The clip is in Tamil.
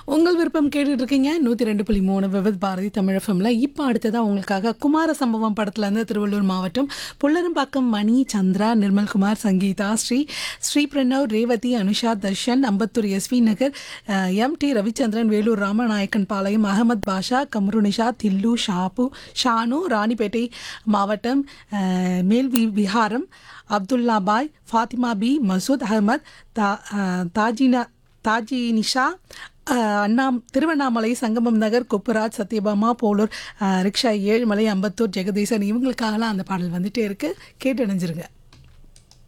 உங்கள் விருப்பம் கேட்டுட்டு இருக்கீங்க நூற்றி ரெண்டு புள்ளி மூணு விவத் பாரதி தமிழ் எஃப்எம்ல இப்போ அடுத்ததாக உங்களுக்காக குமார சம்பவம் படத்துலேருந்து திருவள்ளூர் மாவட்டம் புல்லரம்பாக்கம் மணி சந்திரா நிர்மல்குமார் சங்கீதா ஸ்ரீ ஸ்ரீ பிரணவ் ரேவதி அனுஷா தர்ஷன் அம்பத்தூர் எஸ்வி நகர் அஹ், எம் டி ரவிச்சந்திரன் வேலூர் ராமநாயக்கன் பாளையம் அகமத் பாஷா கம்ருனிஷா தில்லு ஷாபு ஷானு ராணிப்பேட்டை மாவட்டம் அஹ், மேல்வி விஹாரம் அப்துல்லா பாய் ஃபாத்திமா பி மசூத் அகமத் தா அஹ், தாஜினா தாஜி நிஷா அஹ், அண்ணா திருவண்ணாமலை சங்கமம் நகர் கொப்புராஜ் சத்யபாமா போலூர் அஹ், ரிக்ஷா ஏழுமலை அம்பத்தூர் ஜெகதீசன் இவங்களுக்காகலாம் அந்த பாடல் வந்துட்டே இருக்கு கேட்டு அணைஞ்சிருங்க